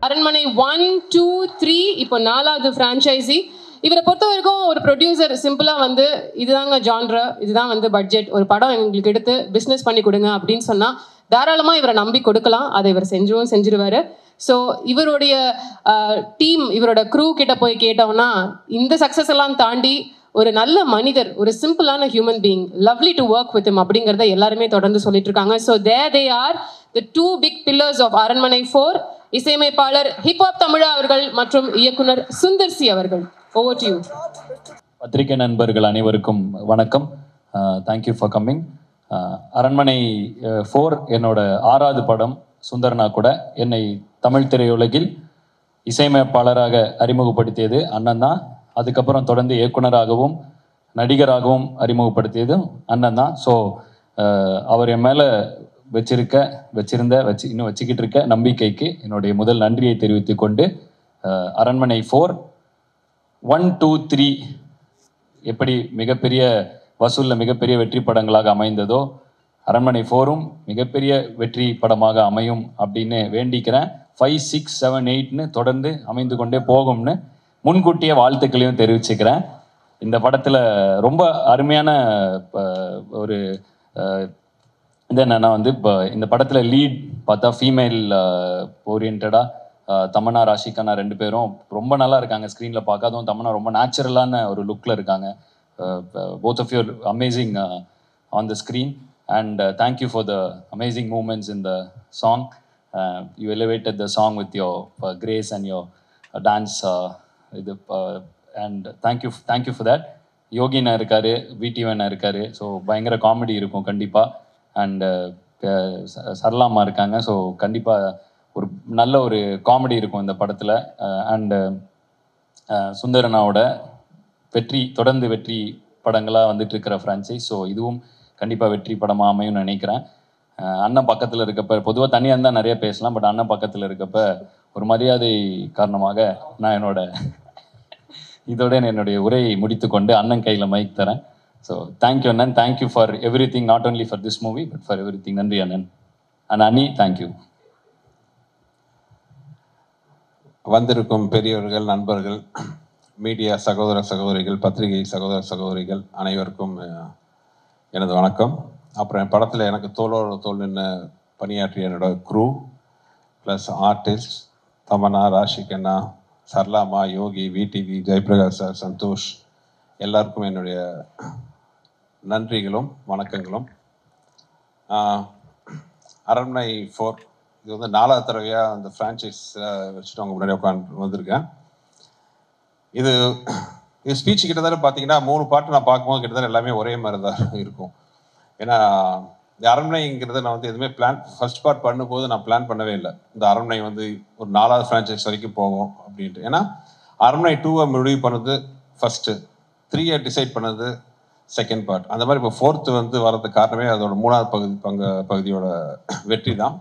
அரண்மனை one two three இப்போ நாலாவது ஃப்ரான்ச்சைசி இவரை பொறுத்த வரைக்கும் ஒரு ப்ரொடியூசர் சிம்பிளாக வந்து இதுதாங்க ஜான்ர இதுதான் வந்து பட்ஜெட் ஒரு படம் எங்களுக்கு எடுத்து பிஸ்னஸ் பண்ணி கொடுங்க அப்படின்னு சொன்னால் தாராளமாக இவரை நம்பி கொடுக்கலாம் அதை இவர் செஞ்சும் செஞ்சிருவாரு ஸோ இவருடைய டீம் இவரோட க்ரூ கிட்ட போய் கேட்டோம்னா இந்த சக்ஸஸ் எல்லாம் தாண்டி ஒரு நல்ல மனிதர் ஒரு சிம்பிளான human being lovely to work with அப்படிங்கிறத எல்லாருமே தொடர்ந்து சொல்லிட்டு இருக்காங்க so they they are the two big pillars of Aranmanai four இசையமைப்பாளர் ஹிப்ஹாப் தமிழா அவர்கள் மற்றும் இயக்குனர் சுந்தர் சி அவர்கள் ஓவர் டு யூ பத்திரிகை நண்பர்கள் அனைவருக்கும் வணக்கம் thank you for coming Aranmanai four என்னோட ஆறாவது படம் சுந்தரனா கூட என்னை தமிழ் திரையுலகில் இசையமைப்பாளராக அறிமுகப்படுத்தியது அண்ணன் தான் அதுக்கப்புறம் தொடர்ந்து இயக்குனராகவும் நடிகராகவும் அறிமுகப்படுத்தியதும் அண்ணன் தான் ஸோ அவர் என் மேலே வச்சிருக்க வச்சிருந்த வச்சு இன்னும் வச்சுக்கிட்டு இருக்க நம்பிக்கைக்கு என்னுடைய முதல் நன்றியை தெரிவித்துக் கொண்டு அஹ், அரண்மனை ஃபோர் ஒன் டூ த்ரீ எப்படி மிகப்பெரிய வசூலில் மிகப்பெரிய வெற்றி படங்களாக அமைந்ததோ அரண்மனை ஃபோரும் மிகப்பெரிய வெற்றி படமாக அமையும் அப்படின்னு வேண்டிக்கிறேன் ஃபைவ் சிக்ஸ் செவன் எயிட்னு தொடர்ந்து அமைந்து கொண்டே போகும்னு முன்கூட்டிய வாழ்த்துக்களையும் தெரிவிச்சுக்கிறேன் இந்த படத்தில் ரொம்ப அருமையான ப- ஒரு அஹ், இது என்னன்னா வந்து இப்போ இந்த படத்தில் லீட் பார்த்தா ஃபீமேல் ஓரியன்டாக தமன்னா ராஷிகண்ணா ரெண்டு பேரும் ரொம்ப நல்லா இருக்காங்க ஸ்க்ரீனில் பார்க்க அதுவும் தமன்னா ரொம்ப நேச்சுரலான ஒரு லுக்கில் இருக்காங்க both of your amazing on the screen and thank you for the amazing moments in the song you elevated the song with your grace and your dance இது and thank you thank you for that யோகினா இருக்காரு விடிவனா இருக்காரு so பயங்கர comedy இருக்கும் கண்டிப்பாக and சரளாமா இருக்காங்க so கண்டிப்பாக ஒரு நல்ல ஒரு காமெடி இருக்கும் இந்த படத்தில் அண்டு சுந்தரனாவோட வெற்றி தொடர்ந்து வெற்றி படங்களாக வந்துட்டு இருக்கிற ஃப்ரான்ச்சைஸ் ஸோ இதுவும் கண்டிப்பாக வெற்றி படமாக அமையும்னு நினைக்கிறேன் அஹ் அண்ணன் பக்கத்தில் இருக்கப்ப பொதுவாக தனியாக இருந்தால் நிறைய பேசலாம் பட் அண்ணன் பக்கத்தில் இருக்கப்ப ஒரு மரியாதை காரணமாக நான் என்னோட இதோட என்னுடைய உரையை முடித்துக்கொண்டு அண்ணன் கையில் மைக் தரேன் ஸோ தேங்க்யூ அண்ணன் thank you for everything not only for this movie but for everything நன்றி அண்ணன் அண்ட் அண்ணி தேங்க்யூ வந்திருக்கும் பெரியவர்கள் நண்பர்கள் மீடியா சகோதர சகோதரிகள் பத்திரிகை சகோதர சகோதரிகள் அனைவருக்கும் அஹ், எனது வணக்கம் அப்புறம் என் படத்தில் எனக்கு தோளோட தோல் நின்று பணியாற்றிய என்னோட crew plus artist Tamannaah Raashi Khanna சர்லாமா யோகி விடிவி ஜெயபிரகாஷ் சார் சந்தோஷ் எல்லாருக்கும் என்னுடைய நன்றிகளும் வணக்கங்களும் ஆஹ், அரண்மனை ஃபோர் இது வந்து நாலாவது தடவையாக அந்த ஃப்ரான்ச்சைஸ் வச்சுட்டு அவங்க முன்னாடி உட்காந்து வந்திருக்கேன் இது இது ஸ்பீச் கிட்டத்தட்ட பார்த்தீங்கன்னா மூணு பாட்டு நான் பார்க்கும்போது கிட்டத்தட்ட எல்லாமே ஒரே மாதிரி தான் இருக்கும் ஏன்னா இந்த அரண்மனைங்கிறத நான் வந்து எதுவுமே பிளான் ஃபர்ஸ்ட் பார்ட் பண்ணும்போது நான் பிளான் பண்ணவே இல்லை இந்த அரண்மனை வந்து ஒரு நாலாவது ஃப்ரான்ச்சைஸ் வரைக்கும் போகும் அப்படின்ட்டு ஏன்னா அரண்மனை டூவை முடிவு பண்ணது ஃபஸ்ட்டு த்ரீயை டிசைட் பண்ணது செகண்ட் பார்ட் அந்த மாதிரி இப்போ ஃபோர்த்து வந்து வர்றதுக்கு காரணமே அதோட மூணாவது பகுதி பங்கு பகுதியோட வெற்றி தான்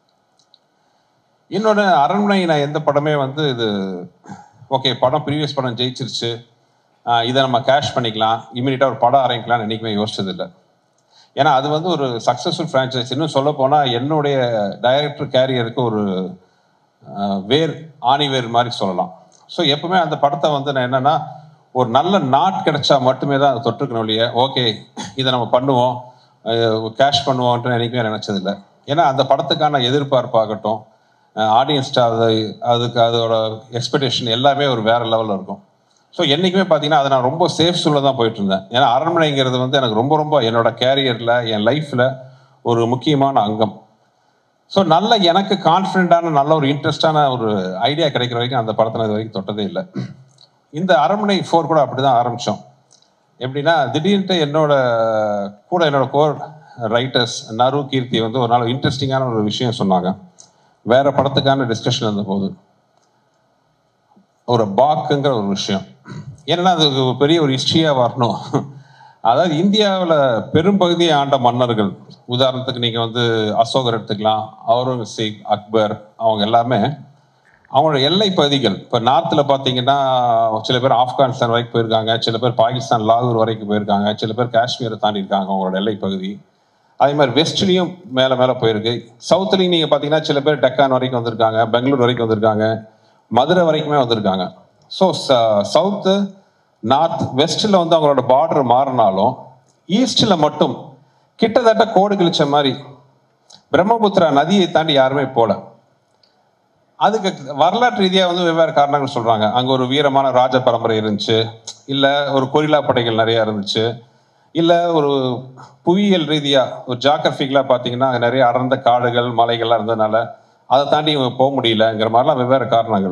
இன்னொன்று அரண்மனை நான் எந்த படமே வந்து இது ஓகே படம் ப்ரீவியஸ் படம் ஜெயிச்சிருச்சு ஆஹ் இதை நம்ம கேஷ் பண்ணிக்கலாம் இமீடியட்டாக ஒரு படம் ஆரம்பிக்கலாம்னு என்றைக்குமே யோசிச்சதில்லை ஏன்னா அது வந்து ஒரு சக்ஸஸ்ஃபுல் ஃப்ரான்ச்சைஸ் இன்னும் சொல்ல போனால் என்னுடைய டைரக்டர் கேரியருக்கு ஒரு ஆஹ், வேர் ஆணி வேர் மாதிரி சொல்லலாம் ஸோ எப்பவுமே அந்த படத்தை வந்து நான் என்னன்னா ஒரு நல்ல நாட் கிடைச்சா மட்டுமே தான் அதை தொற்றுக்கணும் இல்லையா ஓகே இதை நம்ம பண்ணுவோம் கேஷ் பண்ணுவோன்ட்டு என்றைக்குமே நினச்சதில்லை ஏன்னா அந்த படத்துக்கான எதிர்பார்ப்பாகட்டும் ஆடியன்ஸ்ட்டு அது அதுக்கு அதோட எக்ஸ்பெக்டேஷன் எல்லாமே ஒரு வேற லெவலில் இருக்கும் ஸோ என்றைக்குமே பார்த்தீங்கன்னா அதை நான் ரொம்ப சேஃப் சொல்ல தான் போயிட்டு இருந்தேன் ஏன்னா அரண்மனைங்கிறது வந்து எனக்கு ரொம்ப ரொம்ப என்னோட கேரியரில் என் லைஃப்பில் ஒரு முக்கியமான அங்கம் ஸோ நல்ல எனக்கு கான்ஃபிடென்ட்டான நல்ல ஒரு இன்ட்ரெஸ்டான ஒரு ஐடியா கிடைக்கிற வரைக்கும் அந்த படத்தை நான் இது வரைக்கும் தொட்டதே இல்லை இந்த அரண்மனை ஃபோர் கூட அப்படி தான் ஆரம்பித்தோம் எப்படின்னா திடீர்னு என்னோட கூட என்னோட கோர் ரைட்டர்ஸ் நரு கீர்த்தி வந்து ஒரு நாள் இன்ட்ரெஸ்டிங்கான ஒரு விஷயம் சொன்னாங்க வேற படத்துக்கான டிஸ்கஷன் இருந்தபோது ஒரு பாக்குங்கிற ஒரு விஷயம் ஏன்னா அது ஒரு பெரிய ஒரு ஹிஸ்ட்ரியாக வரணும் அதாவது இந்தியாவில் பெரும்பகுதியை ஆண்ட மன்னர்கள் உதாரணத்துக்கு நீங்கள் வந்து அசோகர் எடுத்துக்கலாம் அவுரங்கசீப் அக்பர் அவங்க எல்லாமே அவங்களோட எல்லை பகுதிகள் இப்போ நார்த்தில் பார்த்தீங்கன்னா சில பேர் ஆப்கானிஸ்தான் வரைக்கும் போயிருக்காங்க சில பேர் பாகிஸ்தான் லாகூர் வரைக்கும் போயிருக்காங்க சில பேர் காஷ்மீரை தாண்டி இருக்காங்க அவங்களோட எல்லை பகுதி அதே மாதிரி வெஸ்ட்லேயும் மேலே மேலே போயிருக்கு சவுத்துலேயும் நீங்கள் பார்த்தீங்கன்னா சில பேர் டெக்கான் வரைக்கும் வந்திருக்காங்க பெங்களூர் வரைக்கும் வந்திருக்காங்க மதுரை வரைக்குமே வந்திருக்காங்க ஸோ சவுத்து நார்த் வெஸ்ட்டில் வந்து அவங்களோட பார்டர் மாறினாலும் ஈஸ்டில் மட்டும் கிட்டத்தட்ட கோடு கிழிச்ச மாதிரி பிரம்மபுத்திரா நதியை தாண்டி யாருமே போல அதுக்கு வரலாற்று ரீதியாக வந்து வெவ்வேறு காரணங்கள் சொல்கிறாங்க அங்கே ஒரு வீரமான ராஜ பரம்பரை இருந்துச்சு இல்லை ஒரு கொரில்லா படைகள் நிறையா இருந்துச்சு இல்லை ஒரு புவியியல் ரீதியாக ஒரு ஜாகிரபிக்கலாக பார்த்தீங்கன்னா அங்கே நிறைய அடர்ந்த காடுகள் மலைகள்லாம் இருந்ததுனால அதை தாண்டி இவங்க போக முடியலங்கிற மாதிரிலாம் வெவ்வேறு காரணங்கள்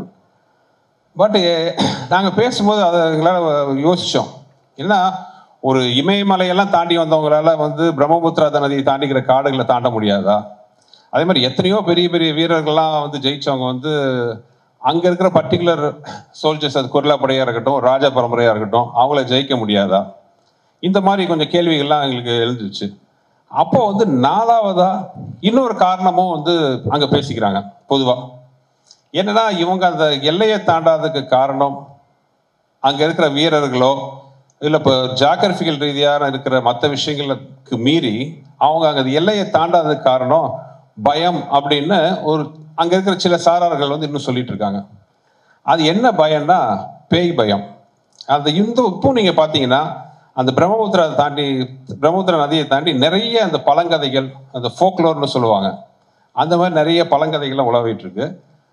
பட் நாங்கள் பேசும்போது அதை எங்களால் யோசித்தோம் ஏன்னா ஒரு இமயமலையெல்லாம் தாண்டி வந்தவங்களால வந்து பிரம்மபுத்திரா நதியை தாண்டிக்கிற காடுகளை தாண்ட முடியாதா அதே மாதிரி எத்தனையோ பெரிய பெரிய வீரர்கள்லாம் வந்து ஜெயிச்சவங்க வந்து அங்கே இருக்கிற பர்டிகுலர் சோல்ஜர்ஸ் அது கொரில்லா படையாக இருக்கட்டும் ராஜ பரம்பரையாக இருக்கட்டும் அவங்கள ஜெயிக்க முடியாதா இந்த மாதிரி கொஞ்சம் கேள்விகள்லாம் எங்களுக்கு எழுந்துச்சு அப்போ வந்து நாலாவதா இன்னொரு காரணமும் வந்து அங்கே பேசிக்கிறாங்க பொதுவாக என்னன்னா இவங்க அந்த எல்லையை தாண்டாததுக்கு காரணம் அங்கே இருக்கிற வீரர்களோ இல்லை இப்போ ஜாகிரபிக்கல் ரீதியான இருக்கிற மற்ற விஷயங்களுக்கு மீறி அவங்க அங்கே எல்லையை தாண்டாததுக்கு காரணம் பயம் அப்படின்னு ஒரு அங்கே இருக்கிற சில சாரார்கள் வந்து இன்னும் சொல்லிட்டு இருக்காங்க அது என்ன பயம்னா பேய் பயம் அந்த இந்த இப்போ நீங்கள் பார்த்தீங்கன்னா அந்த பிரம்மபுத்திரா தாண்டி பிரம்மபுத்திரா நதியை தாண்டி நிறைய அந்த பழங்கதைகள் அந்த ஃபோக்லோர்னு சொல்லுவாங்க அந்த மாதிரி நிறைய பழங்கதைகள்லாம் உலவிட்டு இருக்கு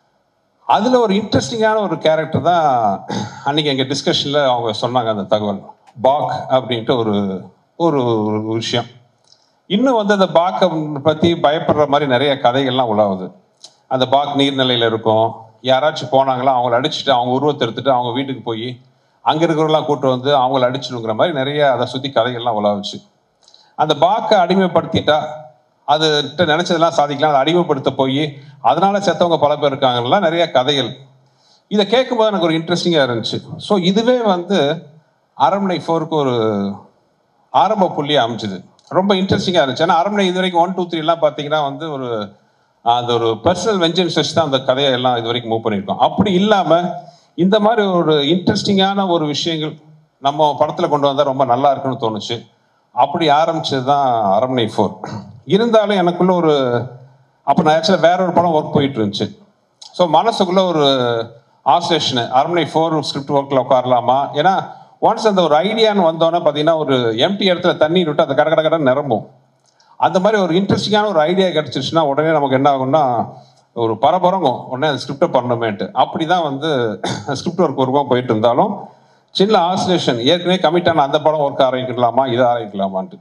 அதில் ஒரு இன்ட்ரெஸ்டிங்கான ஒரு கேரக்டர் தான் அன்னைக்கு எங்கள் டிஸ்கஷனில் அவங்க சொன்னாங்க அந்த தகவல் பாக் அப்படின்ட்டு ஒரு ஒரு ஒரு விஷயம் இன்னும் வந்து அந்த பாக்கை பற்றி பயப்படுற மாதிரி நிறைய கதைகள்லாம் உலாவுது அந்த பாக் நீர்நிலையில் இருக்கும் யாராச்சும் போனாங்களா அவங்கள அடிச்சுட்டு அவங்க உருவத்தை எடுத்துட்டு அவங்க வீட்டுக்கு போய் அங்கே இருக்கிறவங்களாம் கூட்டு வந்து அவங்கள அடிச்சிடுங்கிற மாதிரி நிறைய அதை சுற்றி கதைகள்லாம் உலாவுச்சு அந்த பாக்கை அடிமைப்படுத்திட்டா அது நினைச்சதெல்லாம் சாதிக்கலாம் அதை அடிமைப்படுத்த போய் அதனால செத்தவங்க பல பேர் இருக்காங்கலாம் நிறைய கதைகள் இதை கேட்கும்போது எனக்கு ஒரு இன்ட்ரெஸ்டிங்காக இருந்துச்சு ஸோ இதுவே வந்து அரண்மனை ஃபோருக்கு ஒரு ஆரம்ப புள்ளி அமைஞ்சுது ரொம்ப இன்ட்ரெஸ்டிங்காக இருந்துச்சு ஏன்னா அரண்மனை இது வரைக்கும் ஒன் டூ த்ரீலாம் பார்த்தீங்கன்னா வந்து ஒரு அந்த ஒரு பர்சனல் வெஞ்சன்ஸ் வச்சு தான் அந்த கதையை எல்லாம் இது வரைக்கும் மூவ் பண்ணியிருக்கோம் அப்படி இல்லாமல் இந்த மாதிரி ஒரு இன்ட்ரெஸ்டிங்கான ஒரு விஷயங்கள் நம்ம படத்தில் கொண்டு வந்தால் ரொம்ப நல்லா இருக்குன்னு தோணுச்சு அப்படி ஆரம்பிச்சது தான் அரண்மனை ஃபோர் இருந்தாலும் எனக்குள்ள ஒரு அப்போ நான் ஆக்சுவலாக வேற ஒரு படம் ஒர்க் போயிட்டு இருந்துச்சு ஸோ மனசுக்குள்ள ஒரு ஆசோசியேஷனு அரண்மனை ஃபோர் ஸ்கிரிப்ட் ஒர்க்கில் உட்காரலாமா ஏன்னா ஒன்ஸ் அந்த ஒரு ஐடியான்னு வந்தோன்னே பார்த்தீங்கன்னா ஒரு எம்டி இடத்துல தண்ணி விட்டு அந்த கட கட கடன்னு நிரம்பும் அந்த மாதிரி ஒரு இன்ட்ரெஸ்டிங்கான ஒரு ஐடியா கிடச்சிருச்சுன்னா உடனே நமக்கு என்ன ஆகும்னா ஒரு பரபரங்கும் உடனே அந்த ஸ்கிரிப்டை பண்ணணுமேன்ட்டு அப்படி தான் வந்து ஸ்கிரிப்ட் ஒர்க் ஒர்க்கும் போயிட்டு இருந்தாலும் சின்ன ஆசிலேஷன் ஏற்கனவே கமிட்டான அந்த படம் ஒர்க் ஆரம்பிக்கலாமா இதை ஆரம்பிக்கலாமான்ட்டு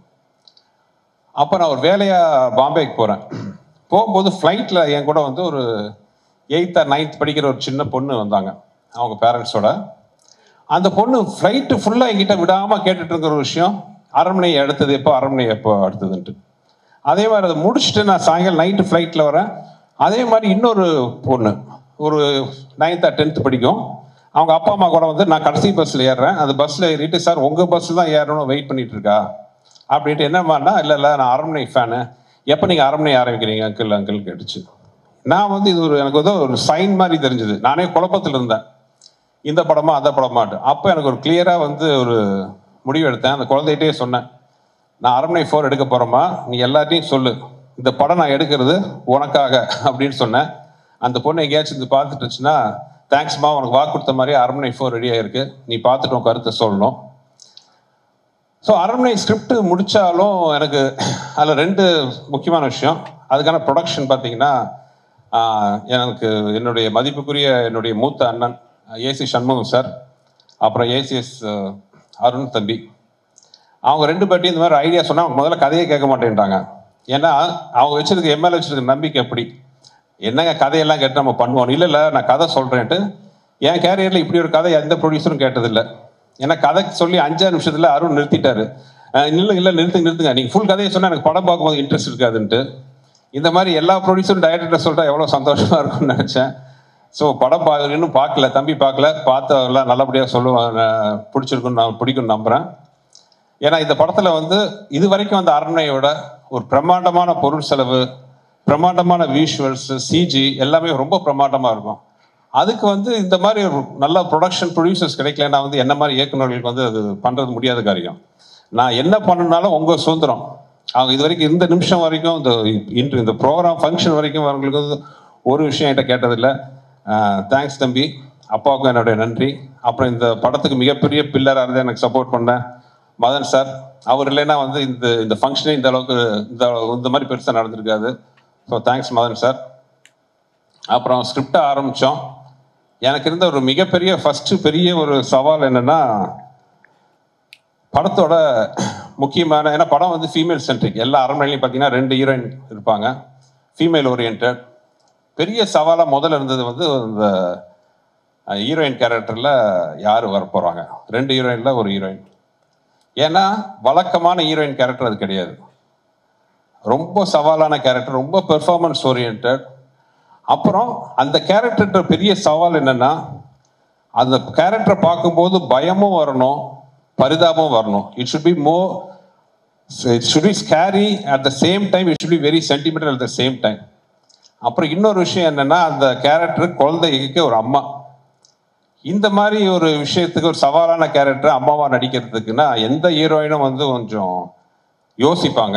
அப்போ நான் ஒரு வேலையாக பாம்பேக்கு போகிறேன் போகும்போது ஃப்ளைட்டில் என் கூட வந்து ஒரு எயித் ஆர் நைன்த் படிக்கிற ஒரு சின்ன பொண்ணு வந்தாங்க அவங்க பேரண்ட்ஸோட அந்த பொண்ணு ஃப்ளைட்டு ஃபுல்லாக என்கிட்ட விடாமல் கேட்டுட்டு இருக்கிற ஒரு விஷயம் அரண்மனை அடுத்தது எப்போ அரண்மனை எப்போ அடுத்ததுன்ட்டு அதே மாதிரி அதை முடிச்சுட்டு நான் சாயங்காலம் நைட்டு ஃப்ளைட்டில் வரேன் அதே மாதிரி இன்னொரு பொண்ணு ஒரு நைன்த் ஆர் டென்த் படிக்கும் அவங்க அப்பா அம்மா கூட வந்து நான் கடைசி பஸ்ஸில் ஏறுறேன் அந்த பஸ்ஸில் ஏறிட்டு சார் உங்கள் பஸ்ஸில் தான் ஏறணும் வெயிட் பண்ணிட்டு இருக்கா அப்படின்ட்டு என்னம்மாண்ணா இல்லை இல்லை நான் அரண்மனை ஃபேனு எப்போ நீங்கள் அரண்மனை ஆரம்பிக்கிறீங்க அங்கிள் அங்கிள் கேட்டுச்சு நான் வந்து இது ஒரு எனக்கு வந்து ஒரு சைன் மாதிரி தெரிஞ்சுது நானே குழப்பத்தில் இருந்தேன் இந்த படமா அந்த படமாட்டு அப்போ எனக்கு ஒரு கிளியராக வந்து ஒரு முடிவு எடுத்தேன் அந்த குழந்தைகிட்டே சொன்னேன் நான் அரண்மனை ஃபோர் எடுக்க போகிறோமா நீ எல்லாத்தையும் சொல்லு இந்த படம் நான் எடுக்கிறது உனக்காக அப்படின்னு சொன்னேன் அந்த பொண்ணு எங்கேயாச்சும் இது பார்த்துட்டுச்சுன்னா தேங்க்ஸ்மா உனக்கு வாக்கு கொடுத்த மாதிரி அரண்மனை ஃபோர் ரெடியாக இருக்கு நீ பார்த்துட்டு உன் கருத்தை சொல்லணும் ஸோ அரண்மனை ஸ்கிரிப்ட் முடித்தாலும் எனக்கு அதில் ரெண்டு முக்கியமான விஷயம் அதுக்கான ப்ரொடக்ஷன் பார்த்தீங்கன்னா ஆஹ், எனக்கு என்னுடைய மதிப்புக்குரிய என்னுடைய மூத்த அண்ணன் ஏசி சண்முகம் சார் அப்புறம் ஏசிஎஸ் அருண் தம்பி அவங்க ரெண்டு பேர்ட்டையும் இந்த மாதிரி ஐடியா சொன்னால் அவங்க முதல்ல கதையே கேட்க மாட்டேன்ட்டாங்க ஏன்னா அவங்க வச்சிருக்க எம்எல்ஏ வச்சிருக்க நம்பிக்கை எப்படி என்னங்க கதையெல்லாம் கேட்டு நம்ம பண்ணுவோம் இல்லை இல்லை நான் கதை சொல்கிறேன்ட்டு என் கேரியரில் இப்படி ஒரு கதை எந்த ப்ரொடியூசரும் கேட்டதில்லை ஏன்னா கதை சொல்லி அஞ்சாறு நிமிஷத்தில் அருண் நிறுத்திட்டாரு அஹ் இல்லை இல்லை நிறுத்துங்க நிறுத்துங்க நீங்கள் ஃபுல் கதையை சொன்னால் எனக்கு படம் பார்க்கும்போது இன்ட்ரெஸ்ட் இருக்காதுன்ட்டு இந்த மாதிரி எல்லா ப்ரொடியூசரும் டைரக்டர்கிட்ட சொல்லிட்டா எவ்வளோ சந்தோஷமாக இருக்கும்னு நினச்சேன் ஸோ படம் பா இன்னும் பார்க்கல தம்பி பார்க்கல பார்த்து எல்லாம் நல்லபடியாக சொல்லுவாங்க பிடிச்சிருக்குன்னு நான் பிடிக்கும்னு நம்புகிறேன் ஏன்னா இந்த படத்தில் வந்து இது வரைக்கும் அந்த அரண்மனையோட ஒரு பிரம்மாண்டமான பொருள் செலவு பிரம்மாண்டமான விஷுவல்ஸ் சிஜி எல்லாமே ரொம்ப பிரம்மாண்டமாக இருக்கும் அதுக்கு வந்து இந்த மாதிரி ஒரு நல்ல ப்ரொடக்ஷன் ப்ரொடியூசர்ஸ் கிடைக்கலன்னா வந்து என்ன மாதிரி இயக்குநர்களுக்கு வந்து அது பண்ணுறது முடியாத காரியம் நான் என்ன பண்ணனாலும் உங்கள் சுதந்திரம் அவங்க இது வரைக்கும் இந்த நிமிஷம் வரைக்கும் இந்த இன்று இந்த ப்ரோக்ராம் ஃபங்க்ஷன் வரைக்கும் அவங்களுக்கு வந்து ஒரு விஷயம் என்கிட்ட கேட்டதில்லை தேங்க்ஸ் தம்பி அப்பாவுக்கும் என்னுடைய நன்றி அப்புறம் இந்த படத்துக்கு மிகப்பெரிய பில்லராக இருந்து எனக்கு சப்போர்ட் பண்ண மதன் சார் அவர் இல்லைன்னா வந்து இந்த இந்த ஃபங்க்ஷனே இந்த அளவுக்கு இந்த இந்த மாதிரி பெருசாக நடந்திருக்காது ஸோ தேங்க்ஸ் மதன் சார் அப்புறம் ஸ்கிரிப்டை ஆரம்பித்தோம் எனக்கு இருந்த ஒரு மிகப்பெரிய ஃபஸ்ட்டு பெரிய ஒரு சவால் என்னென்னா படத்தோட முக்கியமான ஏன்னா படம் வந்து ஃபீமேல் சென்ட்ரிக் எல்லா அரண்மனையிலையும் பார்த்தீங்கன்னா ரெண்டு ஹீரோயின் இருப்பாங்க ஃபீமேல் ஓரியன்ட் பெரிய சவாலாக முதல்ல இருந்தது வந்து இந்த ஹீரோயின் கேரக்டரில் யார் வர போகிறாங்க ரெண்டு ஹீரோயினில் ஒரு ஹீரோயின் ஏன்னா வழக்கமான ஹீரோயின் கேரக்டர் அது கிடையாது ரொம்ப சவாலான கேரக்டர் ரொம்ப பெர்ஃபார்மன்ஸ் ஓரியன்ட் அப்புறம் அந்த கேரக்டர் பெரிய சவால் என்னன்னா அந்த கேரக்டரை பார்க்கும்போது பயமும் வரணும் பரிதாபமும் வரணும் இட் ஷுட் பி மோ it should be scary at the same time it should be very sentimental at the same time அப்புறம் இன்னொரு விஷயம் என்னன்னா அந்த கேரக்டர் குழந்தைக்கு ஒரு அம்மா இந்த மாதிரி ஒரு விஷயத்துக்கு ஒரு சவாலான கேரக்டர் அம்மாவா நடிக்கிறதுக்குன்னா எந்த ஹீரோயினும் வந்து கொஞ்சம் யோசிப்பாங்க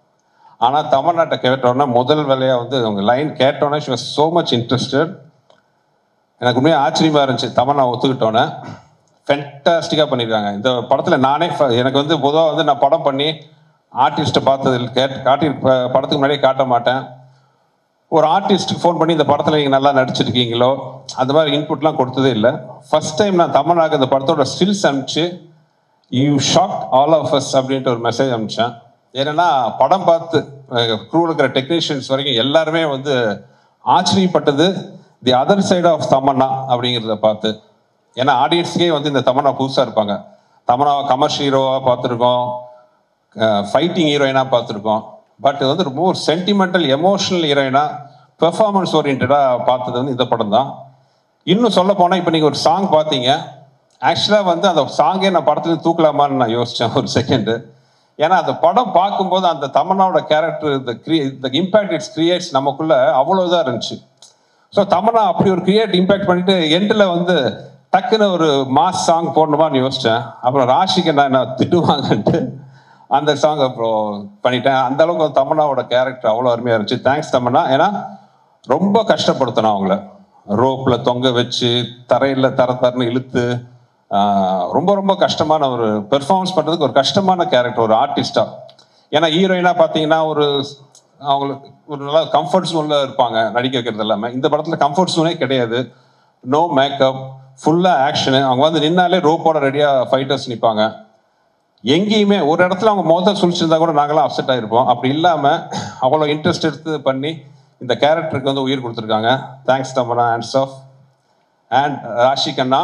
ஆனால் தமிழ்நாட்டை கேட்டோன்னே முதல் வேலையாக வந்து அவங்க லைன் கேட்டோன்னே she was so much interested எனக்கு உண்மையாக ஆச்சரியமாக இருந்துச்சு தமிழ் ஒத்துக்கிட்டோன்னே ஃபென்டாஸ்டிக்காக பண்ணியிருக்காங்க இந்த படத்தில் நானே ஃப- எனக்கு வந்து பொதுவாக வந்து நான் படம் பண்ணி ஆர்டிஸ்ட்டை பார்த்தது கேட் காட்டி ப- படத்துக்கு முன்னாடியே காட்ட மாட்டேன் ஒரு ஆர்டிஸ்ட்டுக்கு ஃபோன் பண்ணி இந்த படத்தில் நீங்கள் நல்லா நடிச்சிருக்கீங்களோ அந்த மாதிரி இன்புட்லாம் கொடுத்ததே இல்லை ஃபர்ஸ்ட் டைம் நான் தமிழ்நாடு இந்த படத்தோட ஸ்டில்ஸ் அனுப்பிச்சு you shock all of us அப்படின்ட்டு ஒரு மெசேஜ் அனுப்பிச்சேன் ஏன்னா படம் பார்த்து க்ரூவில் இருக்கிற டெக்னீஷியன்ஸ் வரைக்கும் எல்லாருமே வந்து ஆச்சரியப்பட்டது the other side of Tamannaah அப்படிங்கிறத பார்த்து ஏன்னா ஆடியன்ஸ்க்கே வந்து இந்த தமன்னா புதுசாக இருப்பாங்க தமன்னாவை கமர்ஷியல் ஹீரோவாக பார்த்துருக்கோம் ஃபைட்டிங் ஹீரோயினாக பார்த்துருக்கோம் பட் இது வந்து ரொம்ப ஒரு சென்டிமெண்டல் எமோஷனல் ஹீரோயினாக பெர்ஃபார்மன்ஸ் ஓரியன்டாக பார்த்தது வந்து இந்த படம் தான் இன்னும் சொல்ல போனால் இப்போ நீங்கள் ஒரு சாங் பார்த்தீங்க ஆக்சுவலாக வந்து அந்த சாங்கே நான் படத்துல தூக்கலாமான்னு நான் யோசித்தேன் ஒரு செகண்டு ஏன்னா அந்த படம் பார்க்கும்போது அந்த தமன்னாவோட கேரக்டர் இந்த கிரி இந்த இம்பேக்ட் இட்ஸ் கிரியேட்ஸ் நமக்குள்ள அவ்வளோ இதாக இருந்துச்சு ஸோ தமன்னா அப்படி ஒரு கிரியேட் இம்பேக்ட் பண்ணிட்டு எண்டில் வந்து டக்குன்னு ஒரு மாஸ் சாங் போடணுமான்னு யோசித்தேன் அப்புறம் ராஷிக்கு நான் என்ன திட்டுவாங்கன்ட்டு அந்த சாங் அப்புறம் பண்ணிட்டேன் அந்த அளவுக்கு வந்து தமன்னாவோட கேரக்டர் அவ்வளோ அருமையாக இருந்துச்சு தேங்க்ஸ் தமன்னா ஏன்னா ரொம்ப கஷ்டப்படுத்தினோம் அவங்கள ரோப்பில் தொங்க வச்சு தரையில் தர தரன்னு இழுத்து ஆஹ், ரொம்ப ரொம்ப கஷ்டமான ஒரு பெர்ஃபார்மன்ஸ் பண்ணுறதுக்கு ஒரு கஷ்டமான கேரக்டர் ஒரு ஆர்டிஸ்டாக ஏன்னா ஹீரோயினாக பார்த்தீங்கன்னா ஒரு அவங்களுக்கு ஒரு நல்லா கம்ஃபர்ட் ஜோனில் இருப்பாங்க நடிக்க வைக்கிறது எல்லாமே இந்த படத்தில் கம்ஃபர்ட் ஜோனே கிடையாது நோ மேக்கப் ஃபுல்லாக ஆக்ஷனு அவங்க வந்து நின்னாலே ரோப்போட ரெடியாக ஃபைட்டர்ஸ் நிற்பாங்க எங்கேயுமே ஒரு இடத்துல அவங்க மோதல் சுழிச்சிருந்தா கூட நாங்களாம் அப்செட் ஆகிருப்போம் அப்படி இல்லாமல் அவ்வளோ இன்ட்ரெஸ்ட் எடுத்து பண்ணி இந்த கேரக்டருக்கு வந்து உயிர் கொடுத்துருக்காங்க thanks Tamannaah hands off and Rashi Khanna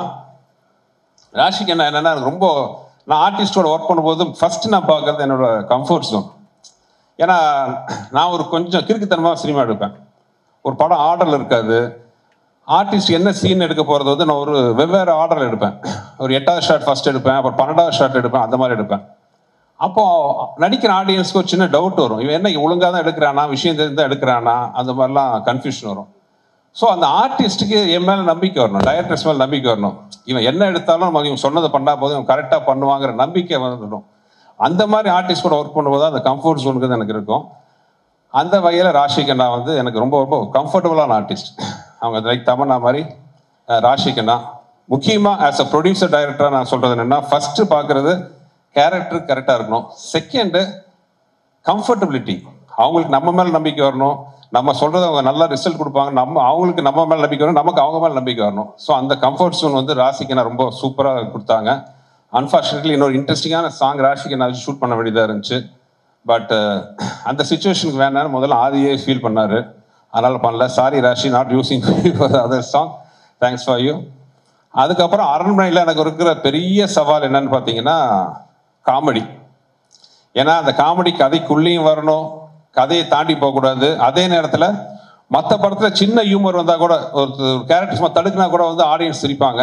Rashi Khanna என்னன்னா எனக்கு ரொம்ப நான் ஆர்டிஸ்டோட ஒர்க் பண்ணும்போது ஃபர்ஸ்ட் நான் பார்க்கறது என்னோட கம்ஃபர்ட் ஜோன் ஏன்னா நான் ஒரு கொஞ்சம் கிறுக்குத்தனமாக சினிமா எடுப்பேன் ஒரு படம் ஆர்டரில் இருக்காது ஆர்டிஸ்ட் என்ன சீன் எடுக்க போகிறது வந்து நான் ஒரு வெவ்வேறு ஆர்டரில் எடுப்பேன் ஒரு எட்டாவது ஷாட் ஃபர்ஸ்ட் எடுப்பேன் அப்புறம் பன்னெண்டாவது ஷாட் எடுப்பேன் அந்த மாதிரி எடுப்பேன் அப்போ நடிக்கிற ஆடியன்ஸ்க்கு ஒரு சின்ன டவுட் வரும் இவன் என்ன ஒழுங்காக தான் எடுக்கிறானா விஷயம் தெரிஞ்சு தான் எடுக்கிறானா அந்த மாதிரிலாம் கன்ஃபியூஷன் வரும் ஸோ அந்த ஆர்டிஸ்ட்டுக்கு என் மேலே நம்பிக்கை வரணும் டைரக்டர்ஸ் மேலே நம்பிக்கை வரணும் இவன் என்ன எடுத்தாலும் நம்ம இவன் சொன்னதை பண்ணா போதும் இவன் கரெக்டாக பண்ணுவாங்கிற நம்பிக்கை வந்துடும் அந்த மாதிரி ஆர்டிஸ்ட் கூட ஒர்க் பண்ணும்போது அந்த கம்ஃபர்ட் ஜோனுக்கு எனக்கு இருக்கும் அந்த வகையில் ராஷிகண்ணா வந்து எனக்கு ரொம்ப ரொம்ப கம்ஃபர்டபுளான ஆர்டிஸ்ட் அவங்க லைக் தமன்னா மாதிரி அஹ், ராஷிகண்ணா முக்கியமாக ஆஸ் அ ப்ரொடியூசர் டைரக்டராக நான் சொல்கிறது என்னென்னா ஃபஸ்ட்டு பார்க்குறது கேரக்டர் கரெக்டாக இருக்கணும் செகண்டு கம்ஃபர்டபிலிட்டி அவங்களுக்கு நம்ம மேல நம்பிக்கை வரணும் நம்ம சொல்றது அவங்க நல்ல ரிசல்ட் கொடுப்பாங்க நம்ம அவங்களுக்கு நம்ம மேல நம்பிக்கை வரணும் நமக்கு அவங்க மேல நம்பிக்கை வரணும் ஸோ அந்த கம்ஃபர்ட் ஜோன் வந்து ராசிக்கு நான் ரொம்ப சூப்பராக கொடுத்தாங்க அன்ஃபார்ச்சுனேட்லி இன்னொரு இன்ட்ரெஸ்டிங்கான சாங் ராசிக்கு நான் ஷூட் பண்ண வேண்டியதாக இருந்துச்சு பட் அந்த சுச்சுவேஷனுக்கு வேணாம்னு முதல்ல ஆதியே ஃபீல் பண்ணாரு அதனால பண்ணல sorry Rashi not using other song thanks for you அதுக்கப்புறம் அரண்மனையில் எனக்கு இருக்கிற பெரிய சவால் என்னன்னு பார்த்தீங்கன்னா காமெடி ஏன்னா அந்த காமெடி கதைக்குள்ளேயும் வரணும் கதையை தாண்டி போகக்கூடாது அதே நேரத்தில் மற்ற படத்தில் சின்ன ஹியூமர் வந்தால் கூட ஒரு கேரக்டர்ஸ் தடுக்குனா கூட வந்து ஆடியன்ஸ் சிரிப்பாங்க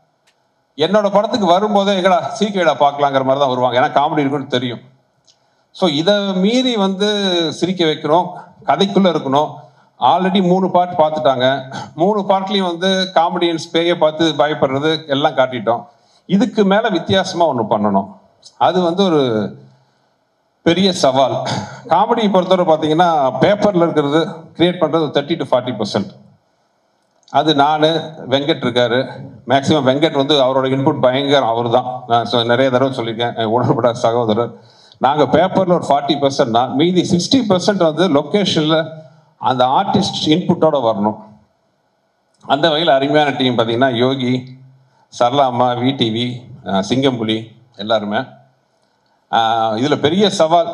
என்னோட படத்துக்கு வரும்போதே எங்கடா சீக்கிரடா பார்க்கலாங்கிற மாதிரி தான் வருவாங்க ஏன்னா காமெடி இருக்குன்னு தெரியும் ஸோ இதை மீறி வந்து சிரிக்க வைக்கணும் கதைக்குள்ளே இருக்கணும் ஆல்ரெடி மூணு பார்ட் பார்த்துட்டாங்க மூணு பார்ட்லேயும் வந்து காமெடியன்ஸ் பேயை பார்த்து பயப்படுறது எல்லாம் காட்டிட்டோம் இதுக்கு மேலே வித்தியாசமாக ஒன்று பண்ணணும் அது வந்து ஒரு பெரிய சவால் காமெடி பொறுத்தவரை பார்த்தீங்கன்னா பேப்பரில் இருக்கிறது கிரியேட் பண்ணுறது தேர்ட்டி டு ஃபார்ட்டி பர்சன்ட் அது நான் வெங்கட் இருக்காரு மேக்ஸிமம் வெங்கட் வந்து அவரோட இன்புட் பயங்கரம் அவர் தான் நான் சொ- நிறைய தடவை சொல்லியிருக்கேன் என் உடன்பட சகோதரர் நாங்கள் பேப்பரில் ஒரு ஃபார்ட்டி பர்சன்ட் தான் மீதி சிக்ஸ்டி பர்சன்ட் வந்து லொக்கேஷனில் அந்த ஆர்டிஸ்ட் இன்புட்டோட வரணும் அந்த வகையில் அருமையான டீம் பார்த்தீங்கன்னா யோகி சரளா அம்மா விடிவி சிங்கம்புலி எல்லாருமே இதில் பெரிய சவால்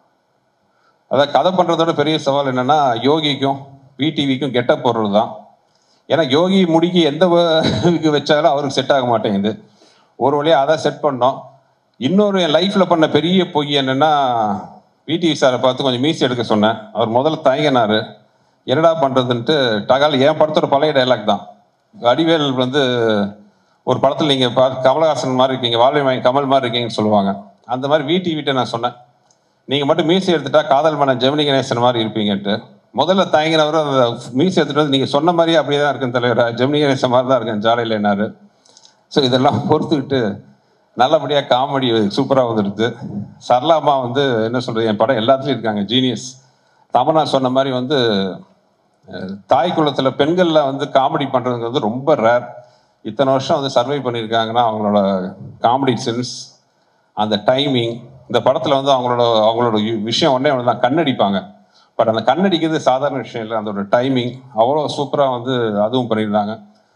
அதாவது கதை பண்ணுறதோட பெரிய சவால் என்னென்னா யோகிக்கும் விடிவிக்கும் கெட்டப் போடுறது தான் ஏன்னா யோகி முடிக்கு எந்த இதுக்கு வச்சாலும் அவருக்கு செட் ஆக மாட்டேங்குது ஒரு வழியாக அதை செட் பண்ணோம் இன்னொரு என் லைஃப்பில் பண்ண பெரிய பொய் என்னென்னா விடிவி சாரை பார்த்து கொஞ்சம் மீசி எடுக்க சொன்னேன் அவர் முதல்ல தயங்கினார் என்னடா பண்ணுறதுன்ட்டு டகால் என் படத்தோட பழைய டைலாக் தான் வடிவேல் வந்து ஒரு படத்தில் நீங்கள் பா கமலஹாசன் மாதிரி இருக்கீங்க வாழ்வை மகன் கமல் மாதிரி இருக்கீங்கன்னு சொல்லுவாங்க அந்த மாதிரி விடிவிட்ட நான் சொன்னேன் நீங்கள் மட்டும் மீசி எடுத்துட்டா காதல் மன்னன் ஜெமினி கணேசன் மாதிரி இருப்பீங்கன்ட்டு முதல்ல தயங்கினவர் அந்த மீசி எடுத்துட்டு வந்து நீங்கள் சொன்ன மாதிரியே அப்படியே தான் இருக்கேன் தலைவரா ஜெமினி கணேசன் மாதிரி தான் இருக்கேன் ஜாலியில் என்னாரு ஸோ இதெல்லாம் பொறுத்துக்கிட்டு நல்லபடியாக காமெடி சூப்பராக வந்துடுது சரளாமா வந்து என்ன சொல்கிறது என் படம் எல்லாத்துலேயும் இருக்காங்க ஜீனியஸ் தமனா சொன்ன மாதிரி வந்து அஹ், தாய் குலத்தில் பெண்களில் வந்து காமெடி பண்ணுறதுங்கிறது ரொம்ப ரேர் இத்தனை வருஷம் வந்து சர்வை பண்ணியிருக்காங்கன்னா அவங்களோட காமெடி சென்ஸ் அந்த டைமிங் இந்த படத்தில் வந்து அவங்களோட அவங்களோட யு- விஷயம் ஒன்றே ஒன்று தான் கண்ணடிப்பாங்க பட் அந்த கண்ணடிக்கிறது சாதாரண விஷயம் இல்லை அதோட டைமிங் அவ்வளோ சூப்பராக வந்து அதுவும் பண்ணியிருந்தாங்க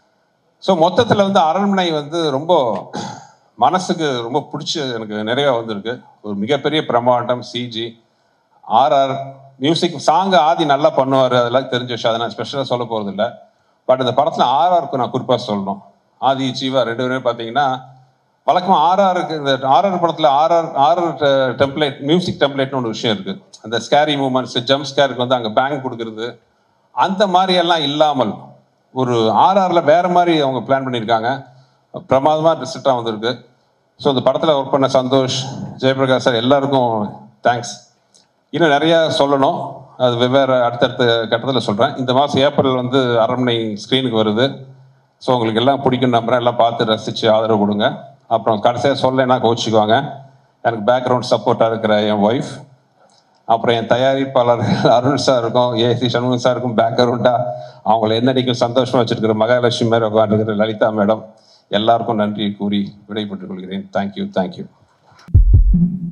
ஸோ மொத்தத்தில் வந்து அரண்மனை வந்து ரொம்ப மனசுக்கு ரொம்ப பிடிச்ச எனக்கு நிறைய வந்திருக்கு ஒரு மிகப்பெரிய பிரம்மாண்டம் CG RR music song Aadhi நல்லா பண்ணுவார் அதெல்லாம் தெரிஞ்ச விஷயம் அதை நான் ஸ்பெஷலாக சொல்ல போகிறது இல்லை பட் இந்த படத்தில் ஆர்ஆருக்கு நான் குறிப்பாக சொல்லணும் ஆதி ஜீவா ரெண்டு பேருமே பார்த்தீங்கன்னா வழக்கமாக ஆர்ஆருக்கு இந்த ஆர்ஆர் படத்தில் ஆர்ஆர் ஆர்ஆர் டெம்ப்ளேட் மியூசிக் டெம்ப்ளேட்னு ஒரு விஷயம் இருக்குது அந்த ஸ்கேரி மூமெண்ட்ஸ் ஜம்ப் ஸ்கேருக்கு வந்து அங்கே பேங்க் கொடுக்குறது அந்த மாதிரி எல்லாம் இல்லாமல் ஒரு ஆர்ஆரில் வேற மாதிரி அவங்க பிளான் பண்ணியிருக்காங்க பிரமாதமாக ரிசல்ட்டாக வந்திருக்கு ஸோ இந்த படத்தில் ஒர்க் பண்ண சந்தோஷ் ஜெயபிரகாஷ் சார் எல்லாருக்கும் தேங்க்ஸ் இன்னும் நிறையா சொல்லணும் அது வெவ்வேறு அடுத்தடுத்த கட்டத்தில் சொல்கிறேன் இந்த மாதம் ஏப்ரல் வந்து அரண்மனை ஸ்க்ரீனுக்கு வருது ஸோ உங்களுக்கு எல்லாம் பிடிக்கும் நம்புறேன் எல்லாம் பார்த்து ரசித்து ஆதரவு கொடுங்க அப்புறம் கடைசியாக சொல்லலைன்னா கோச்சிக்குவாங்க எனக்கு பேக்ரவுண்ட் சப்போர்ட்டாக இருக்கிற என் ஒய்ஃப் அப்புறம் என் தயாரிப்பாளர் அருண் சாருக்கும் ஏசி சண்முகம் சாருக்கும் பேக்ரவுண்டாக அவங்கள என்னடிக்கும் சந்தோஷமாக வச்சிருக்கிற மகாலட்சுமி மாதிரி உட்காந்துருக்கிற லலிதா மேடம் எல்லாருக்கும் நன்றி கூறி விடைபெற்றுக் கொள்கிறேன் தேங்க்யூ தேங்க்யூ